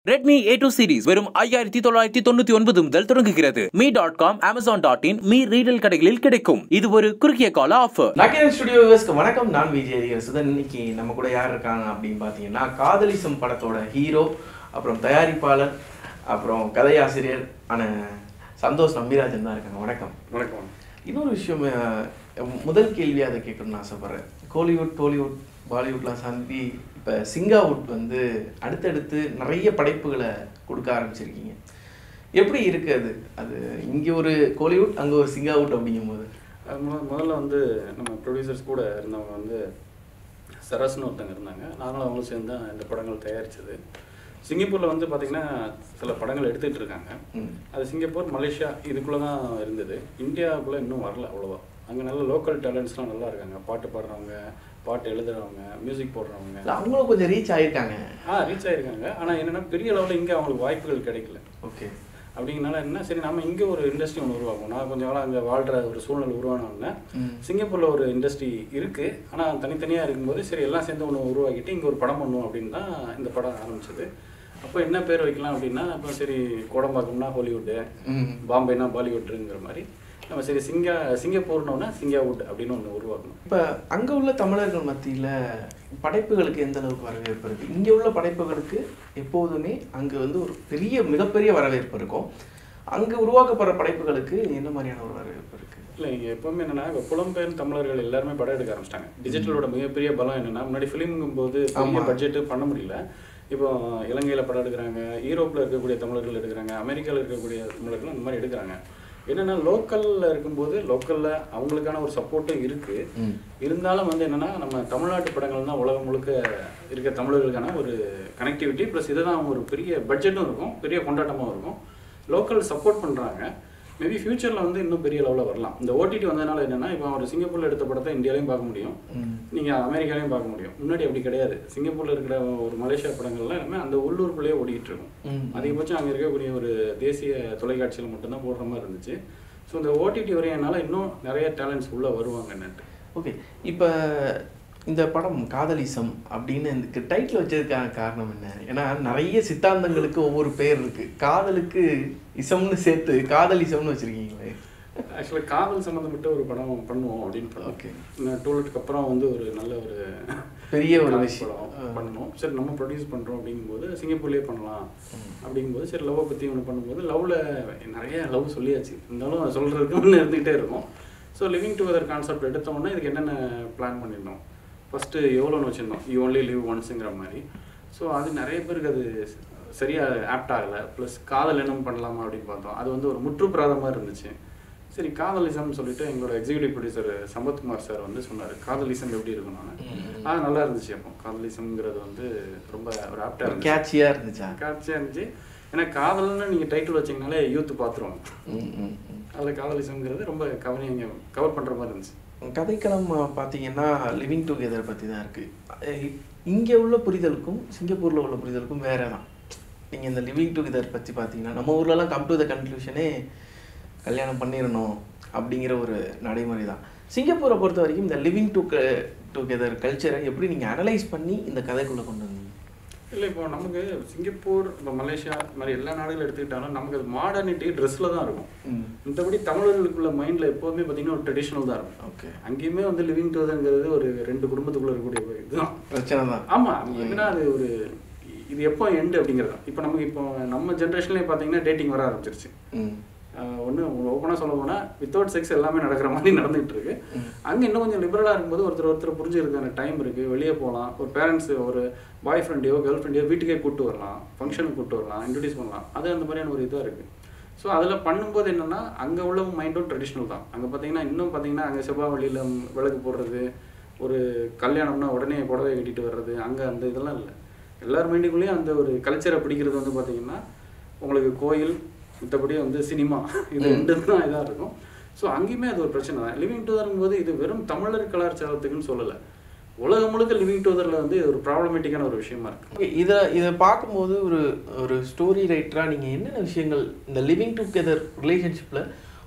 Redmi ஏ two series வெறும் ஐயாயிரத்தி தொள்ளாயிரத்தி தொண்ணூத்தி ஒன்பது முதல் தொடங்குகிறது Mi dot com Amazon dot in Mi retail கடைகளில் கிடைக்கும் இது ஒரு குறுகிய கால ஆஃபர் நக்கீரன் ஸ்டுடியோ வியூவர்ஸ்க்கு வணக்கம் நான் விஜய் அதிகர் சுதன் இன்னைக்கு நம்ம கூட யார் இருக்காங்க அப்படின்னு பார்த்தீங்கன்னா காதலிசம் படத்தோட ஹீரோ அப்புறம் தயாரிப்பாளர் அப்புறம் கதையாசிரியர் ஆன சந்தோஷ் நம்பிராஜன் தான் இருக்காங்க வணக்கம் வணக்கம் இன்னொரு விஷயம் அஹ், முதல் கேள்வி அதை கேட்கணும்னு ஆசைப்பட்றேன் கோலிவுட் டோலிவுட் பாலிவுட்லாம் சாந்தி இப்போ சிங்காவுட் வந்து அடுத்தடுத்து நிறைய படைப்புகளை கொடுக்க ஆரம்பிச்சிருக்கீங்க எப்படி இருக்கு அது அது இங்கே ஒரு கோலிவுட் அங்கே ஒரு சிங்காவுட் அப்படிங்கும்போது அது முத- முதல்ல வந்து நம்ம ப்ரொடியூசர்ஸ் கூட இருந்தவங்க வந்து சரஸ்னு ஒருத்தங்க இருந்தாங்க நாங்களும் அவங்களும் சேர்ந்து தான் இந்த படங்கள் தயாரிச்சது சிங்கப்பூரில் வந்து பார்த்திங்கன்னா சில படங்கள் எடுத்துகிட்டு இருக்காங்க ம். அது சிங்கப்பூர் மலேசியா இதுக்குள்ளே தான் இருந்தது இந்தியாவுக்குள்ளே இன்னும் வரல அவ்வளோவா அங்கே நல்ல லோக்கல் டேலண்ட்ஸ்லாம் நல்லா இருக்காங்க பாட்டு பாடுறவங்க பாட்டு எழுதுறவங்க மியூசிக் போடுறவங்க இல்ல, அவங்களும் கொஞ்சம் ரீச் ஆயிருக்காங்க ஆ ரீச் ஆயிருக்காங்க ஆனால் என்னென்னா பெரிய லெவலில் இங்கே அவங்களுக்கு வாய்ப்புகள் கிடைக்கல ஓகே அப்படிங்கனால என்ன சரி நம்ம இங்கே ஒரு இண்டஸ்ட்ரி ஒன்று உருவாக்கும் நான் கொஞ்சம் நாளாக அங்கே வாழ்கிற ஒரு சூழ்நிலை உருவானோடனே ம். சிங்கப்பூரில் ஒரு இண்டஸ்ட்ரி இருக்குது ஆனால் தனித்தனியாக இருக்கும்போது சரி எல்லாம் சேர்ந்து ஒன்று உருவாக்கிட்டு இங்கே ஒரு படம் பண்ணுவோம் அப்படின்னு தான் இந்த படம் ஆரம்பிச்சது அப்போ என்ன பேர் வைக்கலாம் அப்படின்னா இப்போ சரி கோடம்பாக்கம்னா ஹாலிவுட்டு ம். பாம்பேனா பாலிவுட்டுங்கிற மாதிரி நம்ம சரி சிங்கா சிங்கப்பூர்னோன்னா சிங்காவுட் அப்படின்னு ஒன்று உருவாக்கணும் இப்போ அங்கே உள்ள தமிழர்கள் மத்தியில் படைப்புகளுக்கு எந்த அளவுக்கு வரவேற்பு இருக்குது இங்கே உள்ள படைப்புகளுக்கு எப்போதுமே அங்கே வந்து ஒரு பெரிய மிகப்பெரிய வரவேற்பு இருக்கும் அங்கே உருவாக்கப்படுற படைப்புகளுக்கு என்ன மாதிரியான ஒரு வரவேற்பு இருக்குது இல்லை இங்கே எப்பவுமே என்னன்னா இப்போ புலம்பெயர் தமிழர்கள் எல்லாருமே படம் எடுக்க ஆரம்பிச்சிட்டாங்க டிஜிட்டலோட மிகப்பெரிய பலம் என்னன்னா முன்னாடி ஃபிலிம்ங்கும் போது பெரிய ஆமா. பட்ஜெட்டு பண்ண முடியல இப்போ இலங்கையில் படம் எடுக்கிறாங்க யூரோப்பில் இருக்கக்கூடிய தமிழர்கள் எடுக்கிறாங்க அமெரிக்காவில் இருக்கக்கூடிய தமிழர்கள் இந்த மாதிரி எடுக்கிறாங்க என்னன்னா லோக்கலில் இருக்கும்போது லோக்கலில் அவங்களுக்கான ஒரு சப்போர்ட்டும் இருக்குது ம். இருந்தாலும் வந்து என்னன்னா நம்ம தமிழ்நாட்டு படங்கள் தான் உலகம் முழுக்க இருக்க தமிழர்களுக்கான ஒரு கனெக்டிவிட்டி ப்ளஸ் இதுதான் ஒரு பெரிய பட்ஜெட்டும் இருக்கும் பெரிய கொண்டாட்டமாகவும் இருக்கும் லோக்கல் சப்போர்ட் பண்ணுறாங்க மேபி ஃபியூச்சரில் வந்து இன்னும் பெரிய லெவலில் வரலாம் இந்த ஓடிடி வந்ததுனால என்னன்னா இப்போ ஒரு சிங்கப்பூரில் எடுத்த படத்தை இந்தியாலையும் பார்க்க முடியும் ம். நீங்கள் அமெரிக்காலையும் பார்க்க முடியும் முன்னாடி அப்படி கிடையாது சிங்கப்பூரில் இருக்கிற ஒரு மலேசியா படங்கள்லாம் எல்லாமே அந்த உள்ளூருக்குள்ளேயே ஓடிக்கிட்டு இருக்கும் ம். அதிகபட்சம் அங்கே இருக்கக்கூடிய ஒரு தேசிய தொலைக்காட்சியில் மட்டும்தான் போடுற மாதிரி இருந்துச்சு ஸோ இந்த ஓடிடி வரையனால இன்னும் நிறைய டேலண்ட்ஸ் உள்ளே வருவாங்கன்னுட்டு ஓகே இப்போ இந்த படம் காதலிசம் அப்படின்னு இதுக்கு டைட்டில் வச்சதுக்கான காரணம் என்ன ஏன்னா நிறைய சித்தாந்தங்களுக்கு ஒவ்வொரு பேர் இருக்கு காதலுக்கு இசம்னு சேர்த்து காதலிசம்னு வச்சிருக்கீங்களே ஆக்சுவலாக காதல் சம்மந்தப்பட்ட ஒரு படம் பண்ணுவோம் அப்படின்னு பண்ணோம் Okay. நான் டூலெட்டுக்கு அப்புறம் வந்து ஒரு நல்ல ஒரு பெரிய ஒரு காதல் விஷயம். படம் பண்ணணும் சரி நம்ம ப்ரொடியூஸ் பண்ணுறோம் அப்படிங்கும்போது சிங்கப்பூர்லேயே பண்ணலாம் அப்படிங்கும்போது சரி லவ்வை பற்றி ஒன்று பண்ணும்போது லவ்வில் நிறைய லவ் சொல்லியாச்சு இருந்தாலும் சொல்கிறதுக்கு ஒன்று இருந்துகிட்டே இருக்கும் ஸோ லிவிங் டுகெதர் கான்செப்ட் எடுத்த உடனே இதுக்கு என்னென்ன பிளான் பண்ணியிருந்தோம் ஃபஸ்ட்டு எவ்வளோன்னு வச்சுருந்தோம் யூ ஒன்லி லிவ் ஒன்ஸுங்கிற மாதிரி ஸோ அது நிறைய பேருக்கு அது சரியாக ஆப்ட் ஆகலை ப்ளஸ் காதல் என்ன பண்ணலாமா அப்படின்னு பார்த்தோம் அது வந்து ஒரு முற்றுப்பிராதமாக இருந்துச்சு சரி காதலிசம்னு சொல்லிட்டு எங்களோட எக்ஸிக்யூட்டிவ் ப்ரொடியூசர் சம்பத்குமார் சார் வந்து சொன்னார் காதலிசம் எப்படி இருக்கணும்னு ஆ நல்லா இருந்துச்சு அப்போ காதலிசம்ங்கிறது வந்து ரொம்ப ஒரு ஆப்டாக ஒரு இருந்துச்சு கேட்சியாக இருந்துச்சா காட்சியாக இருந்துச்சு ஏன்னா காதல்னு நீங்கள் டைட்டில் வச்சீங்கனாலே யூத் பார்த்துருவாங்க ம், ம், ம். அதில் காதலிசம்ங்கிறது ரொம்ப கவனிங்க கவர் பண்ணுற மாதிரி இருந்துச்சு கதைக்களம் பார்த்தீங்கன்னா லிவிங் டுகெதர் பற்றி தான் இருக்குது இங்கே உள்ள புரிதலுக்கும் சிங்கப்பூரில் உள்ள புரிதலுக்கும் வேற தான் நீங்கள் இந்த லிவிங் டுகெதர் பற்றி பார்த்தீங்கன்னா நம்ம ஊர்லலாம் கம் டு த கன்க்ளூஷனே கல்யாணம் பண்ணிடணும் அப்படிங்கிற ஒரு நடைமுறை தான் சிங்கப்பூரை பொறுத்த வரைக்கும் இந்த லிவிங் டு டுகெதர் கல்ச்சரை எப்படி நீங்கள் அனலைஸ் பண்ணி இந்த கதைக்குள்ளே கொண்டு வந்தீங்க இல்லை இப்போ நமக்கு சிங்கப்பூர் இப்போ மலேசியா இந்த மாதிரி எல்லா நாடுகளும் எடுத்துக்கிட்டாலும் நமக்கு அது மாடர்னிட்டி ட்ரெஸ்ஸில் தான் இருக்கும் ம் மற்றபடி தமிழர்களுக்குள்ள மைண்டில் எப்போதுமே பார்த்தீங்கன்னா ஒரு ட்ரெடிஷ்னல் தான் இருக்கும் ஓகே அங்கேயுமே வந்து லிவிங் டுகெதர்ங்கிறது ஒரு ரெண்டு குடும்பத்துக்குள்ள இருக்கக்கூடிய ஒரு இதுதான் பிரச்சனை தான் ஆமா என்னன்னா அது ஒரு இது எப்போ எண்டு அப்படிங்கிறது தான். இப்போ நமக்கு இப்போ நம்ம ஜென்ரேஷன்லேயே பார்த்தீங்கன்னா டேட்டிங் வர ஆரம்பிச்சிருச்சு ம் ஒன்று ஓப்பனாக சொல்ல போனால் வித்தவுட் செக்ஸ் எல்லாமே நடக்கிற மாதிரி நடந்துகிட்டு இருக்கு அங்கே இன்னும் கொஞ்சம் லிபரலாக இருக்கும்போது ஒருத்தர் ஒருத்தர் புரிஞ்சுக்கிறதுக்கான டைம் இருக்குது வெளியே போகலாம் ஒரு பேரண்ட்ஸ் ஒரு பாய் ஃப்ரெண்டையோ கேர்ள் ஃப்ரெண்டையோ வீட்டுக்கே கூட்டு வரலாம் ஃபங்க்ஷனுக்கு கூட்டு வரலாம் இன்ட்ரடியூஸ் பண்ணலாம் அது அந்த மாதிரியான ஒரு இதாக இருக்குது ஸோ அதில் பண்ணும்போது என்னென்னா அங்கே உள்ள மைண்டும் ட்ரெடிஷ்னல் தான் அங்கே பார்த்தீங்கன்னா இன்னும் பார்த்தீங்கன்னா அங்கே செவ்வாவளியில் விளக்கு போடுறது ஒரு கல்யாணம்னா உடனே புடவை கட்டிட்டு வர்றது அங்கே அந்த இதெல்லாம் இல்லை எல்லார் மைண்டுக்குள்ளேயும் அந்த ஒரு கல்ச்சரை பிடிக்கிறது வந்து பார்த்தீங்கன்னா உங்களுக்கு கோயில் மற்றபடி வந்து சினிமா இது ரெண்டு தான் இதாக இருக்கும் ஸோ அங்கேயுமே அது ஒரு பிரச்சனை தான் லிவிங் டுகெதர் போது இது வெறும் தமிழர் கலாச்சாரத்துக்குன்னு சொல்லலை உலகம் முழுக்க லிவிங் டுகெதரில் வந்து இது ஒரு ப்ராப்ளமேட்டிக்கான ஒரு விஷயமா இருக்கு ஓகே இதை இதை பார்க்கும்போது ஒரு ஒரு ஸ்டோரி ரைட்டராக நீங்கள் என்னென்ன விஷயங்கள் இந்த லிவிங் டுகெதர் ரிலேஷன்ஷிப்பில்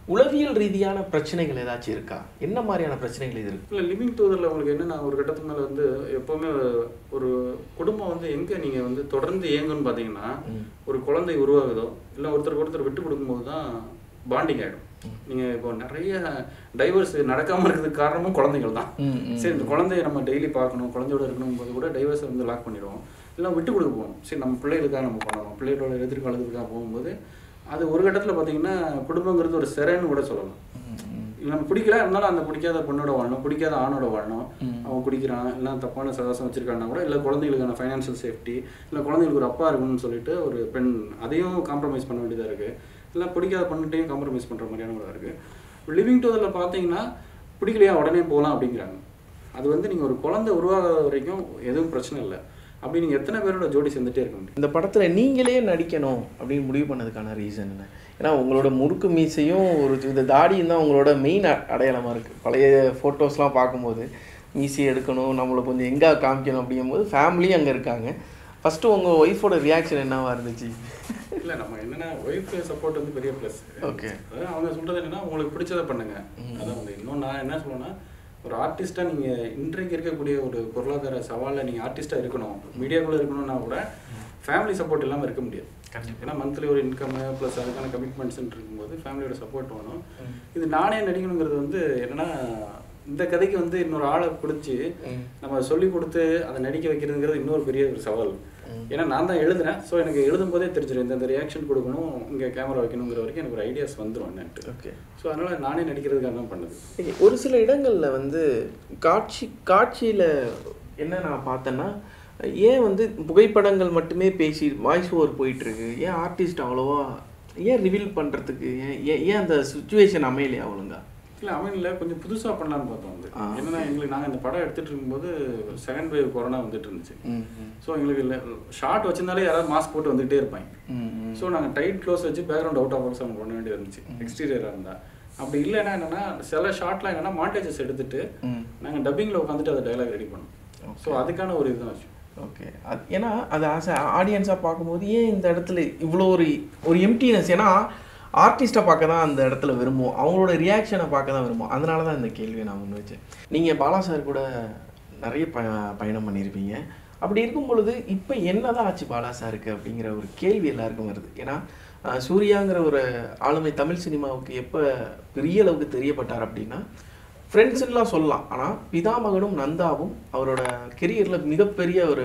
உளவியல் ரீதியான பிரச்சனைகள் ஏதாச்சும் இருக்கா என்ன மாதிரியான பிரச்சனைகள் இது இருக்கு இல்லை லிவிங் டூதரில் உங்களுக்கு என்னன்னா ஒரு கட்டத்துக்கு மேலே வந்து எப்போவுமே ஒரு குடும்பம் வந்து எங்கே நீங்கள் வந்து தொடர்ந்து இயங்குன்னு பார்த்தீங்கன்னா ஒரு குழந்தை உருவாகுதோ இல்லை ஒருத்தருக்கு ஒருத்தர் விட்டு கொடுக்கும்போது தான் பாண்டிங் ஆகிடும் நீங்கள் இப்போ நிறைய டைவர்ஸ் நடக்காமல் இருக்கிறதுக்கு காரணமும் குழந்தைகள் தான் ம், ம். சரி இந்த குழந்தைய நம்ம டெய்லி பார்க்கணும் குழந்தையோட இருக்கணும் போது கூட டைவர்ஸை வந்து லாக் பண்ணிடுவோம் இல்லை விட்டு கொடுக்க போவோம் சரி நம்ம பிள்ளைகளுக்காக நம்ம பண்ணணும் பிள்ளைகளோட எதிர்காலத்துக்காக போகும்போது அது ஒரு கட்டத்தில் பார்த்தீங்கன்னா குடும்பங்கிறது ஒரு சிறைன்னு கூட சொல்லலாம் இல்லை நம்ம பிடிக்கல இருந்தாலும் அந்த பிடிக்காத பொண்ணோட வாழணும் பிடிக்காத ஆணோட வாழணும் அவன் குடிக்கிறான் இல்லை தப்பான சகாசம் வச்சிருக்கான்னா கூட இல்லை குழந்தைகளுக்கான ஃபைனான்ஷியல் சேஃப்டி இல்லை குழந்தைகளுக்கு ஒரு அப்பா இருக்கணும்னு சொல்லிட்டு ஒரு பெண் அதையும் காம்ப்ரமைஸ் பண்ண வேண்டியதாக இருக்குது இல்லை பிடிக்காத பொண்ணுகிட்டையும் காம்ப்ரமைஸ் பண்ணுற மாதிரியான கூட இருக்குது லிவிங் டூதரில் பார்த்தீங்கன்னா பிடிக்கலையா உடனே போகலாம் அப்படிங்கிறாங்க அது வந்து நீங்கள் ஒரு குழந்தை உருவாக வரைக்கும் எதுவும் பிரச்சனை இல்லை அப்படி நீங்கள் எத்தனை பேரோட ஜோடி சேர்ந்துட்டே இருக்க முடியும் இந்த படத்துல நீங்களே நடிக்கணும் அப்படின்னு முடிவு பண்ணதுக்கான ரீசன் என்ன ஏன்னா உங்களோட முறுக்கு மீசையும் ஒரு இந்த தாடியும் தான் உங்களோட மெயின் அடையாளமா இருக்கு பழைய ஃபோட்டோஸ்லாம் பார்க்கும்போது மீசையை எடுக்கணும் நம்மளை கொஞ்சம் எங்கே காமிக்கணும் அப்படிங்கும்போது ஃபேமிலியும் அங்கே இருக்காங்க ஃபஸ்ட்டு உங்கள் ஒய்ஃபோட ரியாக்ஷன் என்னவா இருந்துச்சு இல்லை நம்ம என்னன்னா ஒய்ஃப் சப்போர்ட் வந்து பெரிய ப்ளஸ் Okay. அதாவது அவங்க சொல்றது என்னன்னா உங்களுக்கு பிடிச்சதை பண்ணுங்க அதான் வந்து இன்னும் நான் என்ன சொல்லுவேன்னா ஒரு ஆர்டிஸ்டா நீங்க இன்றைக்கு இருக்கக்கூடிய ஒரு பொருளாதார சவால்ல நீங்க ஆர்டிஸ்டா இருக்கணும் மீடியாக்குள்ள இருக்கணும்னா கூட ஃபேமிலி சப்போர்ட் இல்லாம இருக்க முடியாது ஏன்னா மந்த்லி ஒரு இன்கம் ப்ளஸ் அதுக்கான கமிட்மெண்ட்ஸ் இருக்கும்போது ஃபேமிலியோட சப்போர்ட் வேணும் இது நானே நடிக்கணுங்கிறது வந்து என்னன்னா இந்த கதைக்கு வந்து இன்னொரு ஆளை பிடிச்சி நம்ம சொல்லி கொடுத்து அதை நடிக்க வைக்கிறதுங்கிறது இன்னொரு பெரிய ஒரு சவால் ஏன்னா நான் தான் எழுதுனேன் ஸோ எனக்கு எழுதும் போதே தெரிஞ்சிடும் இந்த ரியாக்ஷன் கொடுக்கணும் இங்கே கேமரா வைக்கணுங்கிற வரைக்கும் எனக்கு ஒரு ஐடியாஸ் வந்துடும் என்னன்ட்டு ஓகே ஸோ அதனால நானே நடிக்கிறதுக்காக தான் பண்ணது Okay, ஒரு சில இடங்கள்ல வந்து காட்சி காட்சியில என்ன நான் பார்த்தேன்னா ஏன் வந்து புகைப்படங்கள் மட்டுமே பேசி வாய்ஸ் ஓவர் போயிட்டு இருக்கு ஏன் ஆர்டிஸ்ட் அவ்வளோவா ஏன் ரிவீல் பண்றதுக்கு ஏன் ஏன் ஏன் அந்த சுச்சுவேஷன் அமையலையா ஒழுங்கா இல்லை அவன் இல்லை கொஞ்சம் புதுசாக பண்ணலான்னு பார்த்தோம் வந்து ஆ. என்னன்னா எங்களுக்கு நாங்கள் இந்த படம் எடுத்துட்டு இருக்கும்போது செகண்ட் வேவ் கொரோனா வந்துட்டு இருந்துச்சு ஸோ எங்களுக்கு இல்லை ஷார்ட் வச்சிருந்தாலே யாராவது மாஸ்க் போட்டு வந்துகிட்டே இருப்பாங்க ஸோ நாங்கள் டைட் க்ளோஸ் வச்சு பேக்ரவுண்ட் அவுட் ஆஃப் பாக்ஸ் அவங்க பண்ண வேண்டியது இருந்துச்சு எக்ஸ்டீரியராக இருந்தால் அப்படி இல்லைன்னா என்னன்னா சில ஷார்ட்லாம் என்னன்னா மாண்டேஜஸ் எடுத்துட்டு நாங்கள் டப்பிங்கில் உட்காந்துட்டு அதை டைலாக் ரெடி பண்ணோம் ஸோ அதுக்கான ஒரு இதுதான் விஷயம் ஓகே அது ஏன்னா அது ஆஸ் ஆடியன்ஸாக பார்க்கும்போது ஏன் இந்த இடத்துல இவ்வளோ ஒரு ஒரு எம்டினஸ் ஏன்னா ஆர்டிஸ்ட்டை பார்க்க தான் அந்த இடத்துல விரும்புவோம் அவங்களோட ரியாக்ஷனை பார்க்க தான் விரும்புவோம் அதனால தான் இந்த கேள்வியை நான் முன் வச்சேன் நீங்கள் பாலா சார் கூட நிறைய ப பயணம் பண்ணியிருப்பீங்க அப்படி இருக்கும் பொழுது இப்போ என்னதான் ஆச்சு பாலா சாருக்கு அப்படிங்கிற ஒரு கேள்வி எல்லாருக்கும் வருது ஏன்னா அஹ், சூர்யாங்கிற ஒரு ஆளுமை தமிழ் சினிமாவுக்கு எப்போ பெரிய அளவுக்கு தெரியப்பட்டார் அப்படின்னா ஃப்ரெண்ட்ஸுலாம் சொல்லலாம் ஆனால் பிதாமகனும் நந்தாவும் அவரோட கெரியரில் மிகப்பெரிய ஒரு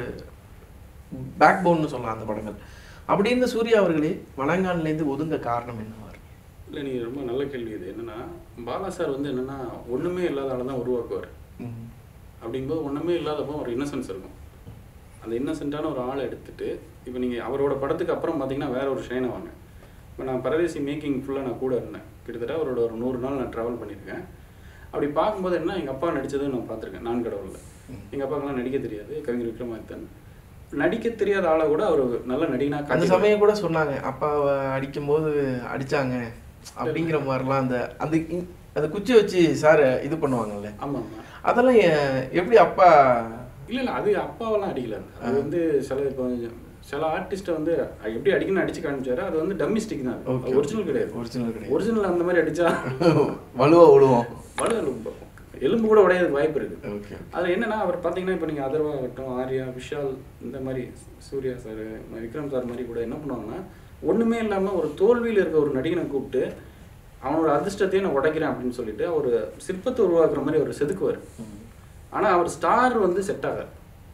பேக் போன்னு சொல்லலாம் அந்த படங்கள் அப்படி இருந்த சூர்யா அவர்களே வணங்கான்லேருந்து ஒதுங்க காரணம் என்னவா இருக்கு இல்லை நீங்கள் ரொம்ப நல்ல கேள்வி இது என்னன்னா பாலா சார் வந்து என்னன்னா ஒன்றுமே இல்லாத ஆளை தான் உருவாக்குவார் அப்படிங்கும்போது ஒன்றுமே இல்லாதப்போ ஒரு இன்னசென்ஸ் இருக்கும் அந்த இன்னசென்ட்டான ஒரு ஆளை எடுத்துட்டு இப்போ நீங்கள் அவரோட படத்துக்கு அப்புறம் பார்த்தீங்கன்னா வேற ஒரு ஷைனை வாங்க இப்போ நான் பரதேசி மேக்கிங் ஃபுல்லாக நான் கூட இருந்தேன் கிட்டத்தட்ட அவரோட ஒரு நூறு நாள் நான் ட்ராவல் பண்ணியிருக்கேன் அப்படி பார்க்கும்போது என்ன எங்கள் அப்பா நடித்ததும் நான் பார்த்துருக்கேன் நான் கடவுளில் எங்கள் அப்பாக்கெல்லாம் நடிக்க தெரியாது கவிஞர் விக்ரமாதித்தன் நடிக்க தெரியாத ஆளை கூட அவர் நல்ல நடிகனா அந்த காட்டி சமயம் கூட சொன்னாங்க அப்பாவை அடிக்கும்போது அடிச்சாங்க அப்படிங்கிற மாதிரிலாம் அந்த அந்த இ- அந்த குச்சி வச்சு சார் இது பண்ணுவாங்கல்ல ஆமாம் ஆமாம் அதெல்லாம் எ- எப்படி அப்பா இல்ல இல்ல அது அப்பாவெல்லாம் அடிக்கல அது வந்து சில இப்போ சில ஆர்டிஸ்ட்டை வந்து எப்படி அடிக்கணும்னு அடிச்சு காமிச்சாரு அது வந்து டம்மி ஸ்டிக் தான் Okay. ஒரிஜினல் கிடையாது ஒரிஜினல் கிடையாது ஒரிஜினல் அந்த மாதிரி அடிச்சா வலுவா விழுவோம் வலு எலும்பு எலும்பு கூட உடையதுக்கு வாய்ப்பு இருக்கு ஓகே அதுல என்னன்னா அவர் பாத்தீங்கன்னா இப்போ நீங்க அதர்வா ஆகட்டும் ஆர்யா விஷால் இந்த மாதிரி சூர்யா சார் விக்ரம் சார் மாதிரி கூட என்ன பண்ணுவாங்கன்னா ஒண்ணுமே இல்லாம ஒரு தோல்வியில இருக்க ஒரு நடிகனை கூப்பிட்டு அவனோட அதிர்ஷ்டத்தையே நான் உடைக்கிறேன் அப்படின்னு சொல்லிட்டு ஒரு சிற்பத்தை உருவாக்குற மாதிரி அவர் செதுக்குவார் ஆனா அவர் ஸ்டார் வந்து செட் ஆகாது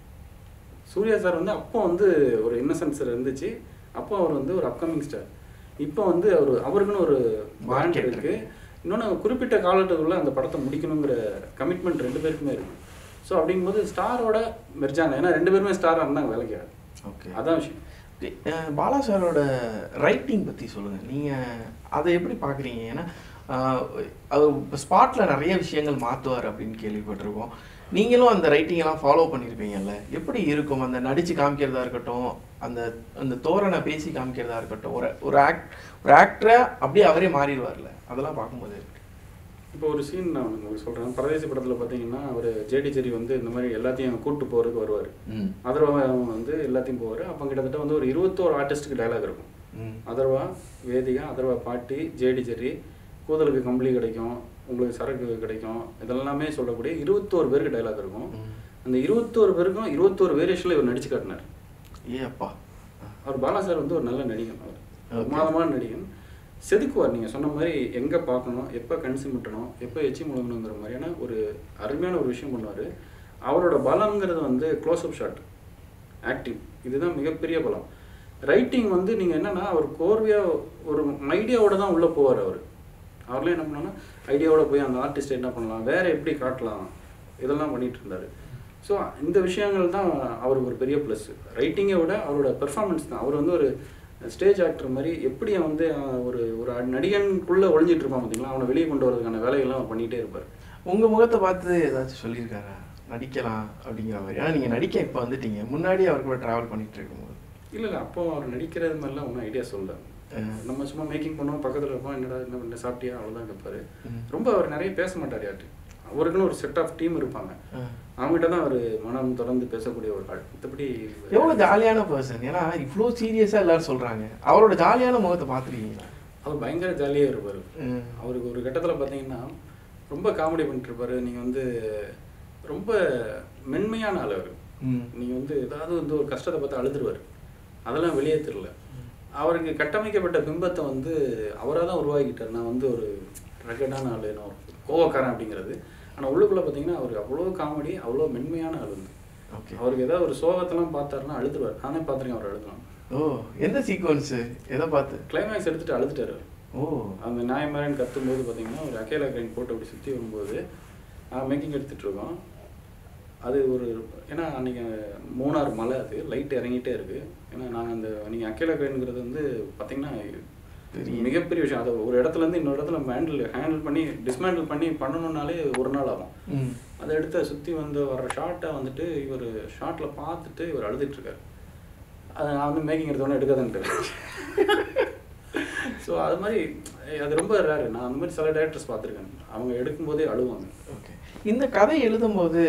சூர்யா சார் வந்து அப்போ வந்து ஒரு இன்னசென்ஸ் இருந்துச்சு அப்போ அவர் வந்து ஒரு அப்கமிங் ஸ்டார் இப்போ வந்து அவர் அவருக்குன்னு ஒரு பிராண்ட் Market இருக்கு இன்னொன்று குறிப்பிட்ட காலகட்டத்துக்குள்ள அந்த படத்தை முடிக்கணுங்கிற கமிட்மெண்ட் ரெண்டு பேருக்குமே இருக்கு ஸோ அப்படிங்கும்போது ஸ்டாரோட மெர்ஜாங்க ஏன்னா ரெண்டு பேருமே ஸ்டாராக இருந்தாங்க வேலைக்கு ஓகே அதான் விஷயம் அஹ் பாலா சாரோட ரைட்டிங் பற்றி சொல்லுங்கள் நீங்கள் அதை எப்படி பார்க்குறீங்க ஏன்னா அஹ், அவர் ஸ்பாட்டில் நிறைய விஷயங்கள் மாற்றுவார் அப்படின்னு கேள்விப்பட்டிருக்கோம் நீங்களும் அந்த ரைட்டிங்கெல்லாம் ஃபாலோ பண்ணியிருப்பீங்கல்ல எப்படி இருக்கும் அந்த நடித்து காமிக்கிறதா இருக்கட்டும் அந்த அந்த தோரணை பேசி காமிக்கிறதா இருக்கட்டும் ஒரு ஒரு ஆக்ட் ஒரு ஆக்டரை அப்படியே அவரே மாறிடுவார்ல அதெல்லாம் பார்க்கும்போது இப்போ ஒரு சீன் நான் உங்களுக்கு சொல்கிறேன் பரதேசி படத்தில் பார்த்தீங்கன்னா அவர் ஜேடி ஜெரி வந்து இந்த மாதிரி எல்லாத்தையும் கூட்டு போகிறதுக்கு வருவார் ம் அதர்வா வந்து எல்லாத்தையும் போவார் அப்போ கிட்டத்தட்ட வந்து ஒரு இருபத்தோரு ஆர்டிஸ்ட்டுக்கு டைலாக் இருக்கும் ம் அதர்வா வேதிகா அதர்வா பாட்டி ஜேடி ஜெரி கூதலுக்கு கம்பளி கிடைக்கும் உங்களுக்கு சரக்கு கிடைக்கும் இதெல்லாமே சொல்லக்கூடிய இருபத்தோரு பேருக்கு டைலாக் இருக்கும் அந்த இருபத்தோரு பேருக்கும் இருபத்தோரு வேரியேஷனில் இவர் நடிச்சு காட்டினார் ஏ அப்பா அவர் பாலா சார் வந்து ஒரு நல்ல நடிகன் அவர் Okay. பிரமாதமான நடிகன் செதுக்குவார் நீங்கள் சொன்ன மாதிரி எங்கே பார்க்கணும் எப்போ கண் சிமிட்டணும் எப்போ எச்சி முழுங்கணுங்கிற மாதிரியான ஒரு அருமையான ஒரு விஷயம் பண்ணுவார் அவரோட பலம்ங்கிறது வந்து க்ளோஸ்அப் ஷாட் ஆக்டிங் இதுதான் மிகப்பெரிய பலம் ரைட்டிங் வந்து நீங்கள் என்னன்னா அவர் கோர்வையாக ஒரு ஐடியாவோட தான் உள்ளே போவார் அவர் அவர்லாம் என்ன பண்ணாங்கன்னா ஐடியாவோட போய் அந்த ஆர்டிஸ்ட் என்ன பண்ணலாம் வேற எப்படி காட்டலாம் இதெல்லாம் பண்ணிட்டு இருந்தார் ஸோ இந்த விஷயங்கள் தான் அவருக்கு ஒரு பெரிய ப்ளஸ் ரைட்டிங்கை விட அவரோட பெர்ஃபார்மன்ஸ் தான் அவர் வந்து ஒரு ஸ்டேஜ் ஆக்டர் மாதிரி எப்படி அவன் வந்து அஹ், ஒரு ஒரு நடிகனுக்குள்ளே ஒளிஞ்சிட்டு இருப்பான் பார்த்தீங்களா அவனை வெளியே கொண்டு வரதுக்கான வேலைகள்லாம் அவர் பண்ணிகிட்டே இருப்பார் உங்க முகத்தை பார்த்து ஏதாச்சும் சொல்லியிருக்காரா நடிக்கலாம் அப்படிங்கிற மாதிரி ஏன்னா நீங்க நடிக்க இப்போ வந்துட்டீங்க முன்னாடி அவர் கூட டிராவல் பண்ணிட்டு இருக்கும்போது இல்லை இல்லை அப்போ அவர் நடிக்கிறது மாதிரிலாம் ஒன்றும் ஐடியா சொல்லல அஹ். நம்ம சும்மா மேக்கிங் பண்ணுவோம் பக்கத்தில் இருப்போம் என்னடா என்ன பண்ண சாப்பிட்டியா அவ்வளோதான் கேட்பாரு ம். ரொம்ப அவர் நிறைய பேச மாட்டார் யார்ட்டு அவருக்குன்னு ஒரு செட் ஆஃப் டீம் இருப்பாங்க அஹ். அவங்ககிட்ட தான் அவர் மனம் தொடர்ந்து பேசக்கூடிய ஒரு ஆள் மற்றபடி எவ்வளவு ஜாலியான பர்சன் ஏன்னா இவ்வளோ சீரியஸா எல்லாரும் சொல்றாங்க அவரோட ஜாலியான முகத்தை பார்த்துருக்கீங்களா அவர் பயங்கர ஜாலியாக இருப்பார் ம். அவருக்கு ஒரு கட்டத்தில் பார்த்தீங்கன்னா ரொம்ப காமெடி பண்ணிட்டு இருப்பாரு நீங்கள் வந்து ரொம்ப மென்மையான ஆள் அவர் ம். நீங்கள் வந்து ஏதாவது வந்து ஒரு கஷ்டத்தை பார்த்து அழுதுருவார் அதெல்லாம் வெளியே தெரியல அவருக்கு கட்டமைக்கப்பட்ட பிம்பத்தை வந்து அவராக தான் உருவாக்கிட்டார் நான் வந்து ஒரு ரகடான ஆள் நான் ஒரு கோவக்காரன் அப்படிங்கிறது ஆனால் உள்ளுக்குள்ளே பார்த்தீங்கன்னா அவர் அவ்வளோ காமெடி அவ்வளோ மென்மையான ஆள் வந்து ஓகே அவருக்கு ஏதாவது ஒரு சோகத்தெல்லாம் பார்த்தாருன்னா அழுதுருவார் நானே பார்த்துருக்கேன் அவர் அழுதலாம் ஓ எந்த சீக்வன்ஸ் எதை பார்த்து கிளைமேக்ஸ் எடுத்துட்டு அழுதுட்டாரு அவர். ஓ அந்த நியாயமாரன் கத்தும்போது பார்த்தீங்கன்னா ஒரு அக்கேலா கிரைன் போட்டு அப்படி சுற்றி வரும்போது நான் மேக்கிங் எடுத்துட்டு இருக்கோம் அது ஒரு ஏன்னா அன்றைக்கி மூணார் மலை அது லைட் இறங்கிட்டே இருக்கு ஏன்னா நாங்கள் அந்த நீங்கள் அக்கேலா கிரைனுங்கிறது வந்து பார்த்தீங்கன்னா பெரிய. மிகப்பெரிய விஷயம் அதை ஒரு இடத்துல இருந்து இன்னொரு இடத்துல ஹேண்டில் ஹேண்டில் பண்ணி டிஸ்மேண்டில் பண்ணி பண்ணணும்னாலே ஒரு நாள் ஆகும் ம் அதை எடுத்து சுற்றி வந்து வர்ற ஷார்ட்டை வந்துட்டு இவர் ஷார்ட்டில் பார்த்துட்டு இவர் அழுதுட்டு இருக்காரு அதை நான் வந்து மேக்கிங் எடுத்தோன்னே எடுக்காதுன்ட்டு ஸோ அது மாதிரி அது ரொம்ப ரேரு நான் அந்த மாதிரி சில டேரக்டர்ஸ் பார்த்துருக்கேன் அவங்க எடுக்கும்போதே அழுவாங்க ஓகே இந்த கதை எழுதும்போது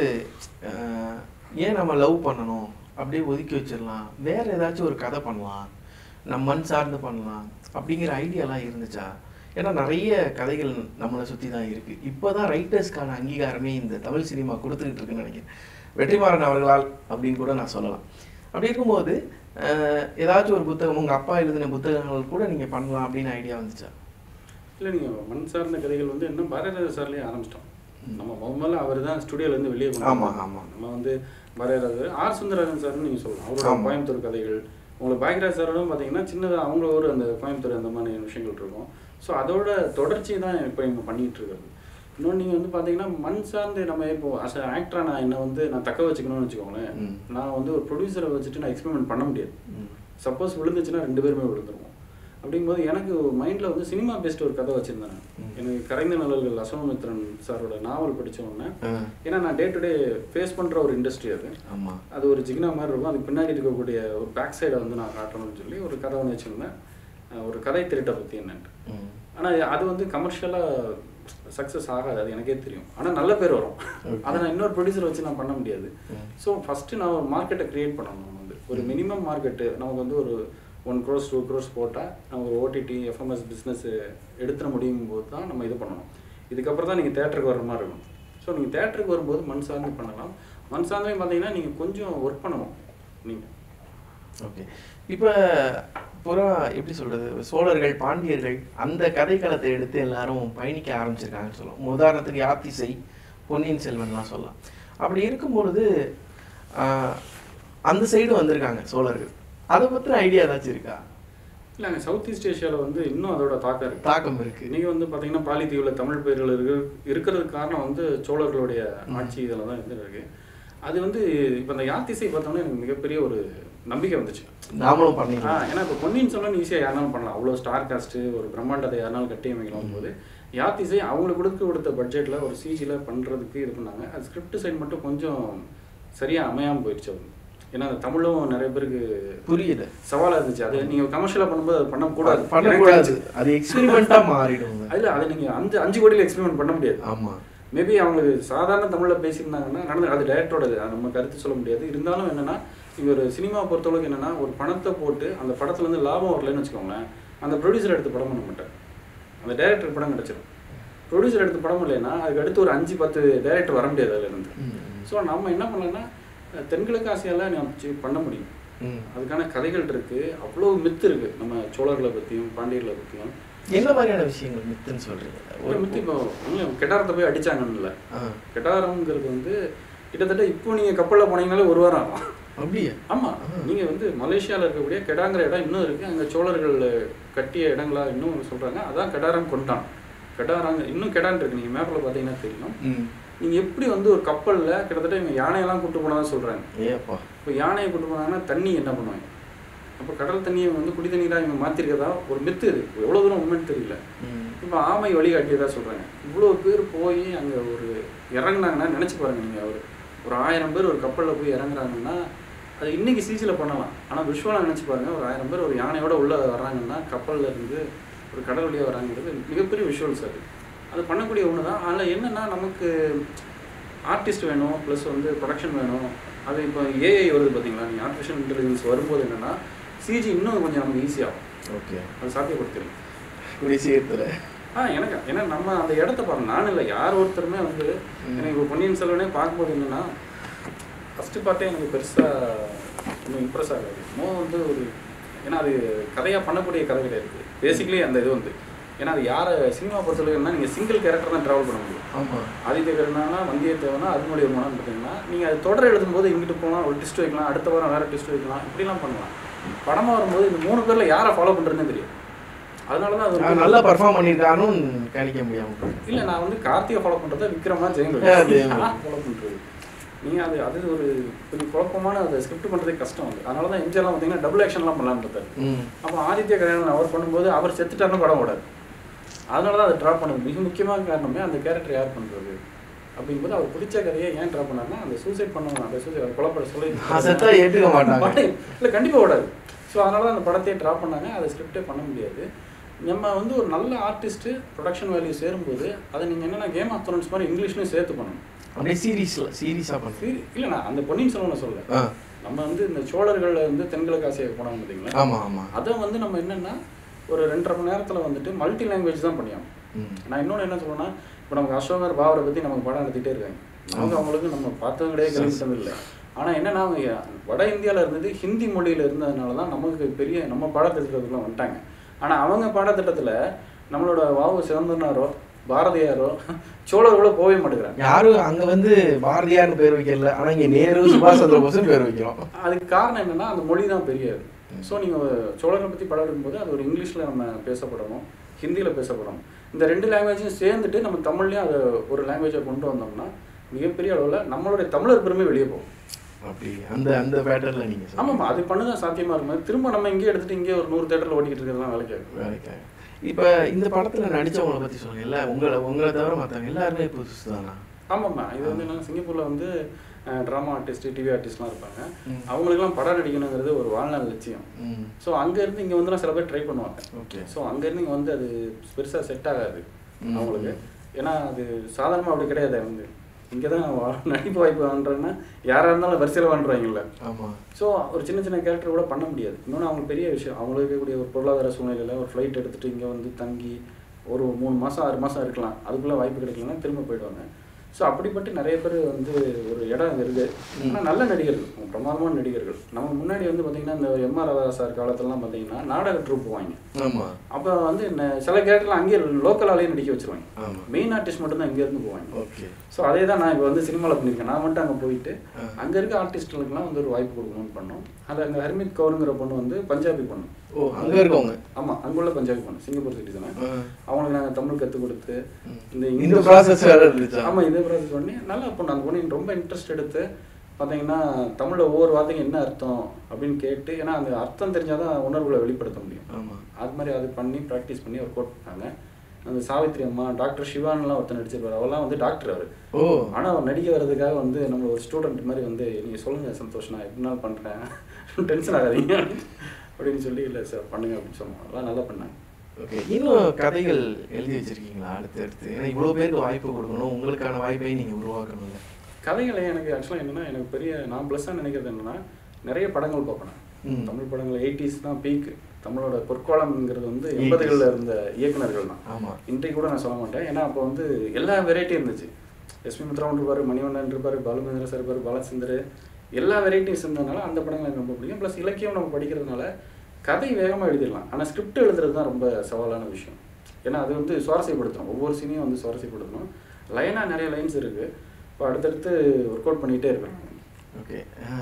அஹ், ஏன் நம்ம லவ் பண்ணணும் அப்படியே ஒதுக்கி வச்சிடலாம் வேற ஏதாச்சும் ஒரு கதை பண்ணலாம் நம்ம மண் சார்ந்து பண்ணலாம் அப்படிங்கிற ஐடியாலாம் இருந்துச்சா ஏன்னா நிறைய கதைகள் நம்மளை சுற்றி தான் இருக்குது இப்போ தான் ரைட்டர்ஸ்க்கான அங்கீகாரமே இந்த தமிழ் சினிமா கொடுத்துக்கிட்டு இருக்குன்னு நினைக்கிறேன் வெற்றிமாறன் அவர்களால் அப்படின்னு கூட நான் சொல்லலாம் அப்படி இருக்கும்போது அஹ், ஏதாச்சும் ஒரு புத்தகம் உங்கள் அப்பா எழுதின புத்தகங்கள் கூட நீங்கள் பண்ணலாம் அப்படின்னு ஐடியா வந்துச்சா இல்லை நீங்கள் மண் சார்ந்த கதைகள் வந்து இன்னும் பாரதிராஜ சார்லேயே ஆரம்பிச்சிட்டோம் நம்ம முதல்ல அவர் தான் ஸ்டுடியோலேருந்து வெளியே கொண்டு ஆமா, வந்தார். ஆமா. நம்ம வந்து பாரதிராஜ ஆர் சுந்தரராஜன் சார்னு நீங்கள் சொல்லலாம் அவரோட ஆமா. கோயம்புத்தூர் கதைகள் உங்களுக்கு பாக்யராஜ் சாரோட பார்த்தீங்கன்னா சின்னதாக அவங்க ஒரு அந்த கோயம்புத்தூர் அந்த மாதிரி விஷயங்கள் இருக்கும் ஸோ அதோட தொடர்ச்சி தான் இப்போ இவங்க பண்ணிட்டு இருக்கிறது இன்னொன்று நீங்கள் வந்து பார்த்தீங்கன்னா மண் சார்ந்து நம்ம இப்போ அஸ் ஆக்டராக நான் என்னை வந்து நான் தக்க வச்சுக்கணும்னு வச்சுக்கோங்களேன் ம். நான் நான் வந்து ஒரு ப்ரொடியூசரை வச்சுட்டு நான் எக்ஸ்பெரிமெண்ட் பண்ண முடியாது சப்போஸ் விழுந்துச்சுன்னா ரெண்டு பேருமே விழுந்துருவோம் அப்படிங்கும்போது எனக்கு மைண்டில் வந்து சினிமா பேஸ்ட் ஒரு கதை வச்சுருந்தேன் ம். எனக்கு கரைந்த நிழல்கள் அசோகமித்ரன் சாரோட நாவல் படிச்ச உடனே ஆ ஏன்னா நான் டே டு டே ஃபேஸ் பண்ணுற ஒரு இண்டஸ்ட்ரி அது ஆமாம் அது ஒரு ஜிக்னா மாதிரி இருக்கும் அதுக்கு பின்னாடி இருக்கக்கூடிய ஒரு பேக் சைடை வந்து நான் காட்டணும்னு சொல்லி ஒரு கதை ஒன்று வச்சுருந்தேன் அஹ் ஒரு கதை திருட்டை பற்றி என்னன்ட்டு ம் ஆனால் அது வந்து கமர்ஷியலாக சக்ஸஸ் ஆகாது அது எனக்கே தெரியும் ஆனால் நல்ல பேர் வரும் Okay. அதை நான் இன்னொரு ப்ரொடியூசர் வச்சு நான் பண்ண முடியாது ம். ஸோ ஃபஸ்ட்டு நான் ஒரு மார்க்கெட்டை க்ரியேட் பண்ணணும் நம்ம வந்து ஒரு மினிமம் மார்க்கெட்டு நமக்கு வந்து ஒரு ஒன் க்ரோஸ் டூ க்ரோஸ் போட்டால் நம்ம ஒரு ஓடிடி எஃப்எம்எஸ் பிஸ்னஸ் எடுத்துட முடியும் போது தான் நம்ம இது பண்ணணும் இதுக்கப்புறம் தான் நீங்கள் தேட்டருக்கு வர்ற மாதிரி இருக்கும் ஸோ நீங்கள் தேட்டருக்கு வரும்போது மண் சார்ந்து பண்ணலாம் மண் சார்ந்தே பார்த்தீங்கன்னா நீங்கள் கொஞ்சம் ஒர்க் பண்ணணும் நீங்கள் ஓகே இப்போ புறா எப்படி சொல்றது சோழர்கள் பாண்டியர்கள் அந்த கதைக்களத்தை எடுத்து எல்லாரும் பயணிக்க ஆரம்பிச்சிருக்காங்கன்னு சொல்லலாம் உதாரணத்துக்கு யாத்திசை பொன்னியின் செல்வன்லாம் சொல்லலாம் அப்படி இருக்கும் பொழுது ஆஹ், அந்த சைடு வந்திருக்காங்க சோழர்கள் அதை பற்றின ஐடியா ஏதாச்சும் இருக்கா இல்லை அங்கே சவுத் ஈஸ்ட் ஏஷியாவில் வந்து இன்னும் அதோட தாக்கம் இருக்குது தாக்கம் இருக்கு இன்னைக்கு வந்து பார்த்தீங்கன்னா பாலித்தீவில் தமிழ் பெயர்கள் இருக்கு இருக்கிறதுக்கு காரணம் வந்து சோழர்களுடைய ஆட்சி இதில் தான் இருந்துருக்கு அது வந்து இப்போ இந்த யாத்திசை பார்த்தோம்னா எனக்கு மிகப்பெரிய ஒரு நம்பிக்கை வந்துச்சு நாமளும் ஆ, பண்ணிக்கலாம் ஏன்னா இப்போ பொன்னியின் செல்வன் ஈஸியாக யாருனாலும் பண்ணலாம் அவ்வளோ ஸ்டார் காஸ்ட்டு ஒரு பிரம்மாண்டத்தை யாருனாலும் கட்டி அமைக்கலாம் போது யாத்திசை அவங்களுக்கு கொடுக்க கொடுத்த பட்ஜெட்டில் ஒரு சிஜியில் பண்ணுறதுக்கு இது பண்ணாங்க அது ஸ்கிரிப்ட் சைடு மட்டும் கொஞ்சம் சரியாக அமையாமல் போயிடுச்சு அது ஏன்னா அது தமிழும் நிறைய பேருக்கு புரியுது சவாலாக இருந்துச்சு அது நீங்கள் கமர்ஷியலாக பண்ணும்போது அது பண்ணக்கூடாது எனக்கு பண்ணக்கூடாது தெரிஞ்சு. அது எக்ஸ்பெரிமெண்ட்டா மாறிடும் அதில் அதை நீங்கள் அஞ்சு அஞ்சு கோடியில் எக்ஸ்பெரிமெண்ட் பண்ண முடியாது ஆமா மேபி அவங்களுக்கு சாதாரண தமிழில் பேசியிருந்தாங்கன்னா நடந்து அது டேரக்டரோடது அது நம்ம கருத்து சொல்ல முடியாது இருந்தாலும் என்னன்னா இங்க ஒரு சினிமா பொறுத்தளவுக்கு என்னன்னா ஒரு பணத்தை போட்டு அந்த படத்துல இருந்து லாபம் வரலன்னு வச்சுக்கோங்களேன் அந்த ப்ரொடியூசர் எடுத்து படம் பண்ண மாட்டார் அந்த டைரக்டர் படம் கிடச்சிடும் ப்ரொடியூசர் எடுத்த படம் இல்லைன்னா அதுக்கு அடுத்து ஒரு அஞ்சு பத்து டைரக்டர் வர முடியாது அதுல இருந்து ம், ஸோ நம்ம என்ன பண்ணலாம்னா அஹ், தென்கிழக்கு ஆசியாவில் நம்ம சி- பண்ண முடியும் ம். அதுக்கான கதைகள் இருக்கு அவ்வளோ மித்து இருக்கு நம்ம சோழர்களை பற்றியும் பாண்டியர்களை பற்றியும் என்ன மாதிரியான விஷயங்கள் மித்துன்னு சொல்றீங்க ஒரு மித்து இப்போ ஒண்ணும் இல்ல, கெட்டாரத்தை போய் அடிச்சாங்கன்னு ஆ, கெட்டாரம்ங்கிறது வந்து கிட்டத்தட்ட இப்போ நீங்கள் கப்பலில் போனீங்கனாலே ஒரு வாரம் ஆகும் அப்படியா ஆமாம் நீங்கள் வந்து மலேசியாவில் இருக்கக்கூடிய கெடாங்கிற இடம் இன்னும் இருக்குது அங்கே சோழர்கள் கட்டிய இடங்களா இன்னும் சொல்கிறாங்க அதான் கெடாரம் கொண்டான் கெடாராங்க இன்னும் கெடான் இருக்கு நீங்கள் மேப்பில் பார்த்தீங்கன்னா தெரியும் ம் நீங்கள் எப்படி வந்து ஒரு கப்பலில் கிட்டத்தட்ட இவங்க யானையெல்லாம் கூட்டு போனதா சொல்கிறாங்க ஏப்பா இப்போ யானையை கூட்டு போனாங்கன்னா தண்ணி என்ன பண்ணுவாங்க அப்போ கடல் தண்ணியை வந்து குடி தண்ணீராக இவங்க மாற்றிருக்கதா ஒரு மித்து இது எவ்வளோ தூரம் உண்மைன்னு தெரியல ம் இப்போ ஆமை வழிகாட்டியதா சொல்கிறாங்க இவ்வளோ பேர் போய் அங்கே ஒரு இறங்குனாங்கன்னா நினச்சி பாருங்க நீங்கள் ஒரு ஒரு ஆயிரம் பேர் ஒரு கப்பலில் போய் இறங்குறாங்கன்னா அது இன்னைக்கு சிசியில் பண்ணலாம் ஆனால் விஷுவலாக நினச்சி பாருங்க ஒரு ஆயிரம் பேர் ஒரு யானையோட உள்ளே வர்றாங்கன்னா கப்பலில் இருந்து ஒரு கடல் வழியாக வராங்கிறது மிகப்பெரிய விஷுவல்ஸ் அது அது பண்ணக்கூடிய ஒன்று தான் அதில் என்னென்னா நமக்கு ஆர்டிஸ்ட் வேணும் ப்ளஸ் வந்து ப்ரொடக்ஷன் வேணும் அது இப்போ ஏஐ வருது பார்த்தீங்களா நீங்கள் ஆர்டிஃபிஷியல் இன்டெலிஜென்ஸ் வரும்போது என்னென்னா சிஜி இன்னும் கொஞ்சம் நமக்கு ஈஸியாகும் ஓகே அது சாத்தியப்படுத்திடும் கூடிய சீக்கிரத்தில் ஆ எனக்கு ஏன்னா நம்ம அந்த இடத்த பாருங்க நான் இல்லை யார் ஒருத்தருமே வந்து எனக்கு இப்போ பொன்னியின் செல்வனே பார்க்கும்போது என்னன்னா ஃபஸ்ட்டு பார்த்தே எனக்கு பெருசாக இன்னும் இம்ப்ரெஸ் ஆகாது இன்னும் வந்து ஒரு ஏன்னா அது கதையாக பண்ணக்கூடிய கதை கிடையாது பேசிக்கலி அந்த இது வந்து ஏன்னா அது யாரை சினிமா பொறுத்தவரைக்கும்னா நீங்கள் சிங்கிள் கேரக்டர் தான் ட்ராவல் பண்ண முடியும் ஆமாம் ஆதித்ய கருணானா வந்தியத்தேவனா அருண்மொழி மோனான்னு பார்த்தீங்கன்னா நீங்கள் அது தொடர் எழுதும்போது இங்கிட்டு போகலாம் ஒரு டிஸ்ட் வைக்கலாம் அடுத்த வாரம் வேறு டிஸ்ட் வைக்கலாம் இப்படிலாம் பண்ணலாம் படமாக வரும்போது இந்த மூணு பேரில் யாரை ஃபாலோ பண்ணுறதுன்னு தெரியும் அதனால தான் அது ஒரு- நல்லா பர்ஃபார்ம் பண்ணியிருக்காருன்னு கணிக்க முடியாம போயிடுச்சு. இல்ல நான் வந்து கார்த்திகை ஃபாலோ பண்றத விக்ரமா ஜெயம் அது- ஃபாலோ பண்றது நீங்க அது அது ஒரு கொஞ்சம் குழப்பமான அதை ஸ்கிரிப்ட் பண்றதே கஷ்டம் அது அதனால தான் எம்ஜிஆர்லாம் பார்த்தீங்கன்னா டபுள் ஆக்ஷன்லாம் பண்ணலாம்னு பார்த்தாரு ம் அப்போ ஆதித்ய கல்யாணம் அவர் பண்ணும்போது அவர் செத்துட்டாருன்னு படம் ஓடாது அதனால தான் அதை ட்ராப் பண்ணது மிக முக்கியமான காரணமே அந்த கேரக்டர் யார் பண்றது அப்படிங்கும்போது அவர் பிடிச்ச கதையை ஏன் ட்ராப் பண்ணாருன்னா அந்த சூசைட் பண்ணவங்க அந்த சூசைட் கொலைப்பட சொல்லி அசத்தா ஏற்றுக்க மாட்டாங்க படம் இல்லை கண்டிப்பாக ஓடாது ஸோ அதனால தான் அந்த படத்தையே ட்ராப் பண்ணாங்க அதை ஸ்கிரிப்டே பண்ண முடியாது நம்ம வந்து ஒரு நல்ல ஆர்டிஸ்ட்டு ப்ரொடக்ஷன் வேல்யூ சேரும்போது அதை நீங்கள் என்னென்னா கேம் ஆஃப் த்ரோன்ஸ் மாதிரி இங்கிலீஷ்லையும் சேர்த்து பண்ணணும் அப்படியே சீரீஸ்ல சீரீஸா பண்ணுங்க சரி இல்லை நான் அந்த பொன்னியின் செல்வனை சொல்ல ஆ நம்ம வந்து இந்த சோழர்கள்ல இருந்து தென்கிழக்கு ஆசியாவுக்கு போனாங்க பார்த்தீங்களா ஆமா ஆமா அதை வந்து நம்ம என்னென்னா ஒரு ரெண்டரை மணி நேரத்தில் வந்துட்டு மல்டி லாங்குவேஜ் தான் பண்ணியாகும் ம் நான் இன்னொன்று என்ன சொல்லுவேன்னா இப்போ நமக்கு அசோகர் பாவரை பற்றி நமக்கு படம் எடுத்துகிட்டே இருக்காங்க நமக்கு அவங்களுக்கு நம்ம பார்த்ததும் கிடையாது கேள்விப்பட்டது இல்லை ஆனால் என்னன்னா அவங்க வட இந்தியாவில் இருந்தது ஹிந்தி மொழியில் இருந்ததுனால தான் நமக்கு பெரிய நம்ம பாடத்திட்டத்துக்குலாம் வந்துட்டாங்க ஆனால் அவங்க பாடத்திட்டத்தில் நம்மளோட வாவு சிதம்பரனாரோ பாரதியாரோ சோழர்களோ போகவே மாட்டேங்கிறாங்க யாரும் அங்க வந்து பாரதியார்னு பேர் வைக்கல ஆனா இங்க நேரு சுபாஷ் சந்திர போஸ்னு பேர் வைக்கிறோம் அதுக்கு காரணம் என்னன்னா அந்த மொழி தான் பெரியது ஸோ நீங்கள் சோழரை பற்றி படம் எடுக்கும்போது அது ஒரு இங்கிலீஷில் நம்ம பேசப்படணும் ஹிந்தியில் பேசப்படணும் இந்த ரெண்டு லாங்குவேஜையும் சேர்ந்துட்டு நம்ம தமிழ்லேயும் அதை ஒரு லாங்குவேஜை கொண்டு வந்தோம்னா மிகப்பெரிய அளவில் நம்மளுடைய தமிழர் பெருமை வெளியே போகும் அப்படி அந்த அந்த பேட்டர்ல நீங்க சொல்லுங்க. ஆமாம்மா அது பண்ணுதான் சாத்தியமாக இருக்கும் திரும்ப நம்ம இங்கேயே எடுத்துட்டு இங்கே ஒரு நூறு தேட்டரில் ஓடிக்கிட்டு இருக்கிறதுலாம் வேலைக்கு ஆகும் வேலைக்காக இப்ப இந்த படத்துல நடிச்சவங்கள பத்தி சொல்லுங்க இல்ல உங்களை உங்களை தவிர மத்தவங்க எல்லாருமே புதுசு தானா ஆமாம்மா இது வந்து என்னன்னா சிங்கப்பூரில் வந்து ட்ராமா ஆர்டிஸ்ட் டிவி ஆர்டிஸ்ட்லாம் இருப்பாங்க ம். அவங்களுக்குலாம் படம் நடிக்கணுங்கிறது ஒரு வாழ்நாள் லட்சியம் ம் ஸோ அங்கேருந்து இங்கே வந்துலாம் சில பேர் ட்ரை பண்ணுவாங்க ஓகே ஸோ அங்கேருந்து இங்கே வந்து அது பெருசாக செட் ஆகாது ம். அவங்களுக்கு ஏன்னா அது சாதாரணமாக அப்படி கிடையாது வந்து இங்கே தான் வா- நடிப்பு வாய்ப்பு வாங்குறேன்னா யாராக இருந்தாலும் வரிசையில் வாங்குறாங்கல்ல ஆமா ஸோ ஒரு சின்ன சின்ன கேரக்டர் கூட பண்ண முடியாது இன்னொன்று அவங்களுக்கு பெரிய விஷயம் அவங்களுக்கு இருக்கக்கூடிய ஒரு பொருளாதார சூழ்நிலையில் ஒரு ஃப்ளைட் எடுத்துகிட்டு இங்கே வந்து தங்கி ஒரு மூணு மாதம் ஆறு மாதம் இருக்கலாம் அதுக்குள்ளே வாய்ப்பு கிடைக்கலன்னா திரும்ப போயிடுவாங்க ஸோ அப்படிப்பட்டு நிறைய பேர் வந்து ஒரு இடம் அங்கே இருக்குது ஆனால் நல்ல நடிகர்கள் பிரமாதமான நடிகர்கள் நம்ம முன்னாடி வந்து பார்த்தீங்கன்னா இந்த எம்ஆர் ராதா சார் காலத்துலலாம் பார்த்தீங்கன்னா நாடக ட்ரூப் போவாங்க ஆமா அப்போ வந்து ந- சில கேரக்டர்லாம் அங்கேயே லோக்கல் ஆளையே நடிக்க வச்சிருவாங்க ஆமா மெயின் ஆர்டிஸ்ட் மட்டும் தான் இங்கேருந்து போவாங்க ஓகே ஸோ அதே தான் நான் இப்போ வந்து சினிமாவில் பண்ணியிருக்கேன் நான் மட்டும் அங்கே போயிட்டு ஆ. அங்கே இருக்க ஆர்டிஸ்ட்டுகளுக்குலாம் வந்து ஒரு வாய்ப்பு கொடுக்கணும்னு பண்ணோம் அது அங்கே ஹர்மித் கவுருங்கிற பொண்ணு வந்து பஞ்சாபி பொண்ணு ஓ அங்க இருக்கவங்க ஆமாம் அங்குள்ள பஞ்சாபி பொண்ணு சிங்கப்பூர் சிட்டிசனு ஆ. அவங்களுக்கு நாங்கள் தமிழ் கற்றுக் கொடுத்து ம். இந்த இந்த இங்கிலீஷ் ப்ராசஸ் வேற இருந்துச்சா ஆமாம் இதே ப்ராசஸ் பண்ணி நல்லா பொண்ணு அந்த பொண்ணு ரொம்ப இன்ட்ரெஸ்ட் எடுத்து பார்த்தீங்கன்னா தமிழில் ஒவ்வொரு வார்த்தைக்கும் என்ன அர்த்தம் அப்படின்னு கேட்டு ஏன்னா அந்த அர்த்தம் தெரிஞ்சால் தான் உணர்வுகளை வெளிப்படுத்த முடியும் ஆமா அது மாதிரி அது பண்ணி ப்ராக்டிஸ் பண்ணி ஒர்க் அவுட் பண்ணாங்க அந்த சாவித்ரி அம்மா டாக்டர் சிவான்லாம் ஒருத்தர் நடிச்சிருப்பாரு அவெல்லாம் வந்து டாக்டர் அவர் ஓ ஆனால் அவர் நடிக்க வர்றதுக்காக வந்து நம்ம ஒரு ஸ்டூடெண்ட் மாதிரி வந்து நீங்கள் சொல்லுங்கள் சந்தோஷ் நான் எப்படினாலும் பண்ணுறேன் டென்ஷன் ஆகாதீங்க அப்படின்னு சொல்லி இல்லை சார் பண்ணுங்க அப்படின்னு சொன்னோம் அதெல்லாம் நல்லா பண்ணாங்க ஓகே இன்னும் கதைகள் எழுதி வச்சிருக்கீங்களா அடுத்து அடுத்து ஏன்னா இவ்வளோ பேருக்கு வாய்ப்பு கொடுக்கணும் உங்களுக்கான வாய்ப்பை நீங்க உருவாக்கணும்ல கதைகளை எனக்கு ஆக்சுவலாக என்னென்னா எனக்கு பெரிய நான் ப்ளஸ்ஸாக நினைக்கிறது என்னென்னா நிறைய படங்கள் பார்ப்பேன் ம். தமிழ் படங்கள் எயிட்டிஸ் தான் பீக் தமிழோட பொற்காலம்ங்கிறது வந்து எண்பதுகளில் இருந்த இயக்குனர்கள் தான் ஆமா இன்றைக்கு கூட நான் சொல்ல மாட்டேன் ஏன்னா அப்போ வந்து எல்லா வெரைட்டி இருந்துச்சு எஸ்பி முத்ராவன் இருப்பார் மணிவண்ணன் இருப்பார் பாலுமேந்திர சார் இருப்பார் பாலச்சந்தர் எல்லா வெரைட்டிஸ் இருந்ததுனால அந்த படங்கள் எனக்கு ரொம்ப பிடிக்கும் ப்ளஸ் இலக்கியம் நம்ம படிக்கிறதுனால கதை வேகமாக எழுதிடலாம் ஆனால் ஸ்கிரிப்ட் எழுதுறது தான் ரொம்ப சவாலான விஷயம் ஏன்னா அது வந்து சுவாரஸ்யப்படுத்தணும் ஒவ்வொரு சீனையும் வந்து சுவாரஸ்யப்படுத்தணும் லைனாக நிறைய லைன்ஸ் இருக்குது இப்போ அடுத்தடுத்து ஒர்க் அவுட் பண்ணிகிட்டே இருக்கேன் ஓகே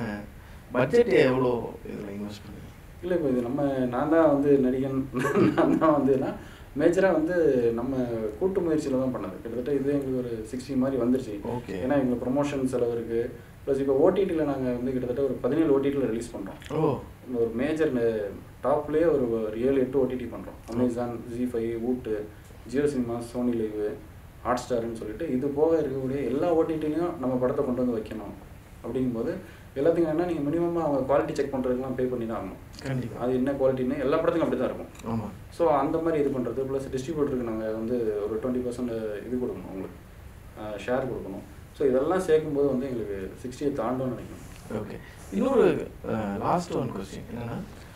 பட்ஜெட் எவ்வளோ இதில் இன்வெஸ்ட் பண்ணி இல்லை இப்போ இது நம்ம நான் தான் வந்து நடிகன் நான் தான் வந்துன்னா மேஜராக வந்து நம்ம கூட்டு முயற்சியில் தான் பண்ணது கிட்டத்தட்ட இது எங்களுக்கு ஒரு சிக்ஸ்டி மாதிரி வந்துருச்சு Okay. ஏன்னா எங்களுக்கு ப்ரொமோஷன் செலவு இருக்குது ப்ளஸ் இப்போ ஓடிடியில் நாங்கள் வந்து கிட்டத்தட்ட ஒரு பதினேழு ஓடிடியில் ரிலீஸ் பண்ணுறோம் ஓ ஒரு மேஜர் டாப்லேயே ஒரு ஒரு ஏழு எட்டு ஓடிடி பண்ணுறோம் Amazon Zee five Voot Jio cinema Sony LIV ஹாட் ஸ்டார்னு சொல்லிட்டு இது போக இருக்கக்கூடிய எல்லா ஓடிடிலையும் நம்ம படத்தை கொண்டு வந்து வைக்கணும் அப்படிங்கும்போது எல்லாத்துக்கும் என்ன நீங்கள் மினிமமாக அவங்க குவாலிட்டி செக் பண்ணுறதுக்குலாம் பே பண்ணி தான் ஆகணும் கண்டிப்பா அது என்ன குவாலிட்டின்னு எல்லா படத்துக்கும் அப்படி தான் இருக்கும் ஆமா ஸோ அந்த மாதிரி இது பண்ணுறது ப்ளஸ் டிஸ்ட்ரிபியூட்டருக்கு நாங்கள் வந்து ஒரு டுவெண்ட்டி பர்சன்ட் இது கொடுக்கணும் அவங்களுக்கு ஷேர் கொடுக்கணும் ஸோ இதெல்லாம் சேர்க்கும்போது வந்து எங்களுக்கு சிக்ஸ்டியை தாண்டோன்னு நினைக்கணும் ஓகே இன்னொரு லாஸ்ட் ஒன் கொஸ்டின் என்னன்னா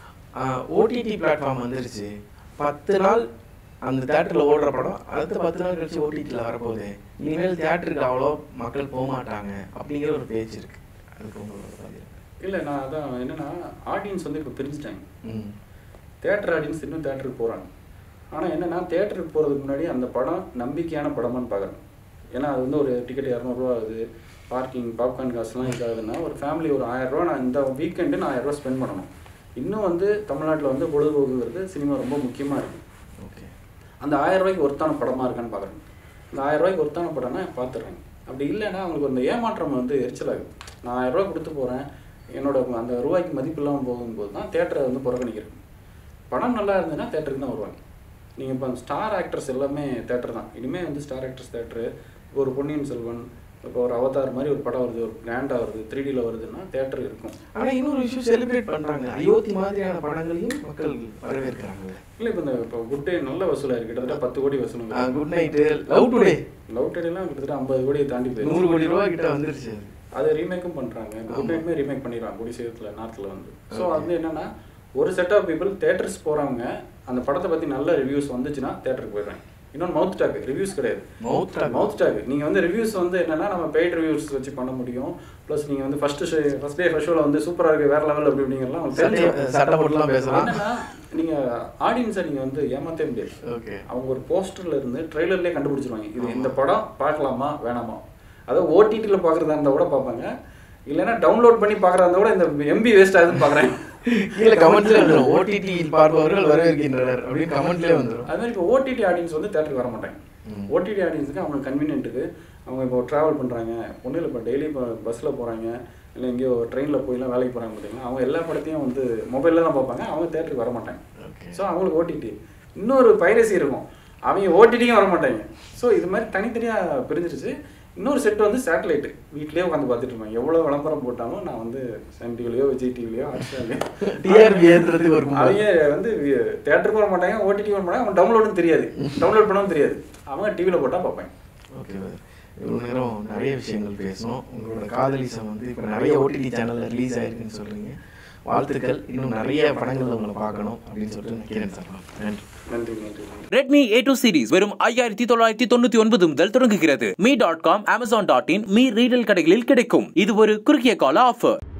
ஓடிடி பிளாட்ஃபார்ம் வந்துருச்சு பத்து நாள் அந்த தேட்டரில் ஓடுற படம் அடுத்த பத்து நாள் கழிச்சு ஓடிடியில் வரப்போகுது இனிமேல் தேட்டருக்கு அவ்வளோ மக்கள் போக மாட்டாங்க அப்படிங்கிற ஒரு பேச்சு இருக்கு அதுக்கு உங்களோட பதில் இல்லை நான் அதான் என்னென்னா ஆடியன்ஸ் வந்து இப்போ பிரிஞ்சுட்டாங்க ம் தேட்டர் ஆடியன்ஸ் இன்னும் தேட்டருக்கு போகிறாங்க ஆனால் என்னென்னா தேட்டருக்கு போகிறதுக்கு முன்னாடி அந்த படம் நம்பிக்கையான படமான்னு பார்க்குறேன் ஏன்னா அது வந்து ஒரு டிக்கெட் இரநூறுவா ஆகுது பார்க்கிங் பாப்கார்ன் காசுலாம் இதாகுதுன்னா ஒரு ஃபேமிலி ஒரு ஆயிரரூவா நான் இந்த வீக்கெண்டு நான் ஆயிரரூவா ஸ்பெண்ட் பண்ணணும் இன்னும் வந்து தமிழ்நாட்டில் வந்து பொழுதுபோக்குங்கிறது சினிமா ரொம்ப முக்கியமாக இருக்குது ஓகே அந்த ஆயிரம் ரூபாய்க்கு ஒருத்தான படமாக இருக்கான்னு பார்க்குறேன் அந்த ஆயிரம் ரூபாய்க்கு ஒருத்தான படம்னா பார்த்துடுறேன் அப்படி இல்லைன்னா அவங்களுக்கு அந்த ஏமாற்றம் வந்து எரிச்சலாகுது நான் ஆயிரம் ரூபாய் கொடுத்து போகிறேன் என்னோட அந்த ரூபாய்க்கு மதிப்பு இல்லாமல் போகும்போது தான் தேட்டரை வந்து புறக்கணிக்கிறேன் படம் நல்லா இருந்ததுன்னா தேட்டருக்கு தான் வருவாங்க நீங்கள் இப்போ ஸ்டார் ஆக்டர்ஸ் எல்லாமே தேட்டர் தான் இனிமேல் வந்து ஸ்டார் ஆக்டர்ஸ் தேட்டரு இப்போ ஒரு பொன்னியின் செல்வன் இப்போ ஒரு அவதார் மாதிரி ஒரு படம் வருது ஒரு கிராண்டாக வருது த்ரீ டியில் வருதுன்னா தேட்டர் இருக்கும் ஆனா இன்னொரு விஷயம் செலிப்ரேட் பண்றாங்க அயோத்தி மாதிரியான படங்களையும் மக்கள் வரவேற்கிறாங்க இல்லை இப்போ இந்த இப்போ குட் டே நல்ல வசூலாக இருக்குது கிட்டத்தட்ட பத்து கோடி வசூல் good night love today love டேலாம் கிட்டத்தட்ட ஐம்பது கோடியை தாண்டி போயிருக்கு நூறு கோடி ரூபாய் கிட்ட வந்துருச்சு அது. அதை ரீமேக்கும் பண்ணுறாங்க குட்நைட்டுமே ரீமேக் பண்ணிடுறாங்க குடிசேகத்தில் நார்த்தில் வந்து ஸோ அது வந்து என்னன்னா ஒரு செட் ஆஃப் பீப்புள் தேட்டர்ஸ் போகிறவங்க அந்த படத்தை பற்றி நல்ல ரிவ்யூஸ் வந்துச்சுன்னா தேட்டருக்கு போயிடுறாங்க இன்னொன்று மவுத் டாக் ரிவ்யூஸ் கிடையாது Mouth talk. மவுத் டாக் நீங்கள் வந்து ரிவ்யூஸ் வந்து என்னன்னா நம்ம பெய்ட் ரிவ்யூஸ் வச்சு பண்ண முடியும் ப்ளஸ் நீங்கள் வந்து first show first day first ஷோவில் வந்து சூப்பராக இருக்குது வேற லெவல் அப்படி அப்படிங்கிறலாம் உங்களுக்கு சட்டை தெரிஞ்சிடும். சட்டை போட்டுலாம் பேசலாம் என்னன்னா நீங்கள் ஆடியன்ஸை நீங்கள் வந்து ஏமாற்றவே முடியாது ஓகே அவங்க ஒரு போஸ்டர்ல இருந்து ட்ரெய்லர்லேயே கண்டுபிடிச்சிருவாங்க இது இந்த படம் பார்க்கலாமா வேணாமா அதாவது ஓடிடியில் பார்க்குறதா இருந்தால் கூட பார்ப்பாங்க இல்லைன்னா டவுன்லோட் பண்ணி பார்க்குறதா இருந்தால் கூட இந்த எம்பி வேஸ்ட் ஆகுதுன்னு பார்க்குறேன் கீழே கமெண்ட்ல வந்துடும் ஓடிடி பார்ப்பவர்கள் வரவேற்கின்றனர் அப்படின்னு கமெண்ட்லேயே வந்துடும் அது மாதிரி இப்போ ஓடிடி ஆடியன்ஸ் வந்து தேட்டருக்கு வர மாட்டாங்க ம். ஓடிடி ஆடியன்ஸுக்கு அவங்களுக்கு கன்வீனியன்ட்டுக்கு அவங்க இப்போ ட்ராவல் பண்ணுறாங்க ஒன்றும் இல்லை இப்போ டெய்லி இப்போ பஸ்ஸில் போகிறாங்க இல்லை எங்கேயோ ட்ரெயினில் போய்லாம் வேலைக்கு போகிறாங்க பார்த்தீங்கன்னா அவங்க எல்லா படத்தையும் வந்து மொபைலில் தான் பார்ப்பாங்க அவங்க தேட்டருக்கு வர மாட்டாங்க ஓகே ஸோ அவங்களுக்கு ஓடிடி இன்னொரு பைரசி இருக்கும் அவங்க ஓடிடியும் வர மாட்டாங்க ஸோ இது மாதிரி தனித்தனியாக பிரிஞ்சிருச்சு இன்னொரு செட் வந்து சேட்டலைட் வீட்லயே உட்காந்து பார்த்துட்டு இருப்பாங்க எவ்வளோ விளம்பரம் போட்டாலும் நான் வந்து சன் டிவிலையோ விஜய் டிவிலையோ ஹாட்ஸ்டார்லையோ டிஆர்பி ஏற்றுறதுக்கு ஒரு கும்பல். அவங்க வந்து தேட்டருக்கு வர மாட்டாங்க ஓடிடி வர மாட்டாங்க அவங்க டவுன்லோடும் தெரியாது டவுன்லோட் பண்ணவும் தெரியாது அவங்க டிவியில் போட்டால் பார்ப்பாங்க ஓகே brother. இவ்வளவு நேரம் நிறைய விஷயங்கள் பேசணும் உங்களோட காதலிசம் வந்து இப்போ நிறைய ஓடிடி சேனல்ல ரிலீஸ் ஆயிருக்குன்னு சொல்றீங்க வாழ்த்துக்கள் இன்னும் நிறைய படங்கள்ல உங்களை பார்க்கணும் அப்படின்னு சொல்லிட்டு நினைக்கிறேன் சார் நன்றி நன்றி நன்றி நன்றி ரெட்மி ஏ டூ சீரிஸ் வெறும் ஐயாயிரத்தி தொள்ளாயிரத்தி தொண்ணூத்தி ஒன்பது முதல் தொடங்குகிறது Mi dot com Amazon dot in Mi retail கடைகளில் கிடைக்கும் இது ஒரு குறுகிய கால ஆஃபர்